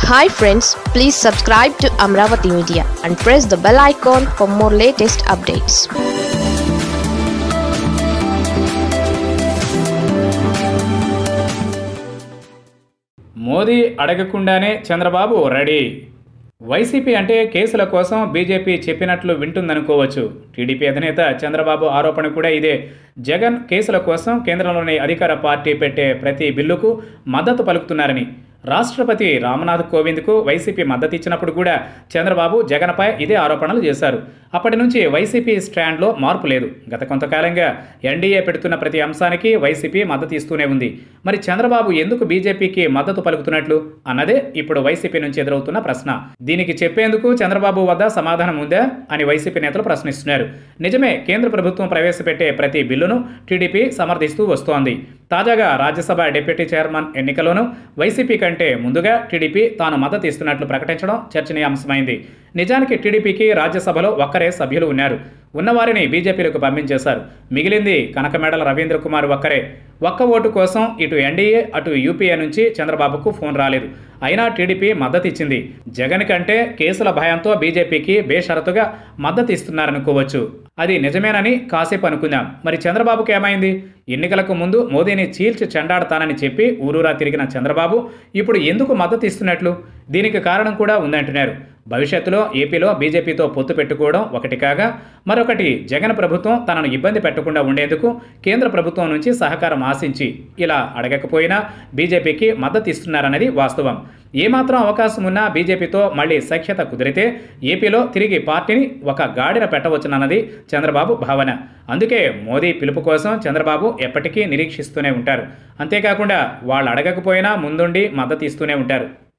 hi friends please subscribe to Amaravati media and press the bell icon for more latest updates Modi అడగకుండానే Chandrababu ready YCP అంటే కేసుల కోసం BJP చెప్పినట్లు వింటుందనుకోవచ్చు TDP అధినేత చంద్రబాబు ఆరోపణ కూడా ఇదే జగన్ కేసుల కోసం కేంద్రంలోని అధికార పార్టీ పెట్టే ప్రతి బిల్లుకు మద్దతు పలుకుతున్నారని రాష్ట్రపతి రామ్నాథ్ కోవింద్కు వైసీపీ మద్దతు ఇచ్చినప్పుడు కూడా చంద్రబాబు జగన్పై ఇదే ఆరోపణలు చేశారు అప్పటి నుంచి వైసీపీ స్టాండ్లో మార్పు లేదు గత కొంతకాలంగా ఎన్డీఏ పెడుతున్న ప్రతి అంశానికి వైసీపీ మద్దతు ఇస్తూనే ఉంది మరి చంద్రబాబు ఎందుకు బీజేపీకి మద్దతు పలుకుతున్నట్లు అన్నదే ఇప్పుడు వైసీపీ నుంచి ఎదురవుతున్న ప్రశ్న దీనికి చెప్పేందుకు చంద్రబాబు వద్ద సమాధానం ఉందా అని వైసీపీ నేతలు ప్రశ్నిస్తున్నారు నిజమే కేంద్ర ప్రభుత్వం ప్రవేశపెట్టే ప్రతి బిల్లును టీడీపీ సమర్థిస్తూ వస్తోంది తాజాగా రాజ్యసభ డిప్యూటీ చైర్మన్ ఎన్నికలోనూ వైసీపీ కంటే ముందుగా టీడీపీ తాను మద్దతు ఇస్తున్నట్లు ప్రకటించడం చర్చనీయాంశమైంది నిజానికి టీడీపీకి రాజ్యసభలో ఒక్కరే సభ్యులు ఉన్నారు ఉన్నవారిని బీజేపీలకు పంపించేశారు మిగిలింది కనకమేడల రవీంద్ర కుమార్ ఒక్కరే ఒక్క ఓటు కోసం ఇటు ఎన్డీఏ అటు యూపీఏ నుంచి చంద్రబాబుకు ఫోన్ రాలేదు అయినా టీడీపీ మద్దతు ఇచ్చింది జగన్ కంటే కేసుల భయంతో బీజేపీకి బేషరతుగా మద్దతు ఇస్తున్నారనుకోవచ్చు అది నిజమేనని కాసేపు అనుకుందాం మరి చంద్రబాబుకి ఏమైంది ఎన్నికలకు ముందు మోదీని చీల్చి చెండాడతానని చెప్పి ఊరూరా తిరిగిన చంద్రబాబు ఇప్పుడు ఎందుకు మద్దతు ఇస్తున్నట్లు దీనికి కారణం కూడా ఉందంటున్నారు భవిష్యత్తులో ఏపీలో బీజేపీతో పొత్తు పెట్టుకోవడం ఒకటి కాగా మరొకటి జగన్ ప్రభుత్వం తనను ఇబ్బంది పెట్టకుండా ఉండేందుకు కేంద్ర ప్రభుత్వం నుంచి సహకారం ఆశించి ఇలా అడగకపోయినా బీజేపీకి మద్దతు ఇస్తున్నారన్నది వాస్తవం ఏమాత్రం అవకాశం ఉన్నా బీజేపీతో మళ్ళీ సఖ్యత కుదిరితే ఏపీలో తిరిగి పార్టీని ఒక గాడిన పెట్టవచ్చునన్నది చంద్రబాబు భావన అందుకే మోదీ పిలుపు కోసం చంద్రబాబు ఎప్పటికీ నిరీక్షిస్తూనే ఉంటారు అంతేకాకుండా వాళ్ళు అడగకపోయినా ముందుండి మద్దతు ఇస్తూనే ఉంటారు